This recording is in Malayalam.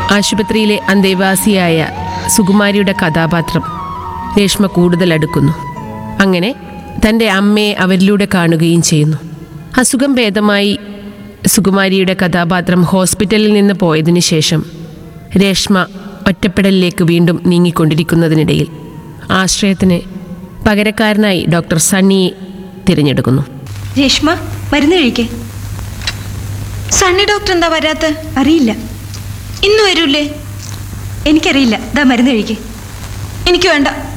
ആശുപത്രിയിലെ അന്തേവാസിയായ സുകുമാരിയുടെ കഥാപാത്രം രേഷ്മ കൂടുതൽ അടുക്കുന്നു അങ്ങനെ തൻ്റെ അമ്മയെ അവരിലൂടെ കാണുകയും ചെയ്യുന്നു അസുഖം ഭേദമായി സുകുമാരിയുടെ കഥാപാത്രം ഹോസ്പിറ്റലിൽ നിന്ന് പോയതിനു ശേഷം രേഷ്മ ഒറ്റപ്പെടലിലേക്ക് വീണ്ടും നീങ്ങിക്കൊണ്ടിരിക്കുന്നതിനിടയിൽ ആശ്രയത്തിന് പകരക്കാരനായി ഡോക്ടർ സണ്ണിയെ തിരഞ്ഞെടുക്കുന്നു രേഷ്മ മരുന്ന് കഴിക്കേ സണ്ണി ഡോക്ടർ എന്താ വരാത്ത അറിയില്ല ഇന്ന് വരൂലേ എനിക്കറിയില്ല ദാ മരുന്ന് കഴിക്കേ എനിക്ക് വേണ്ട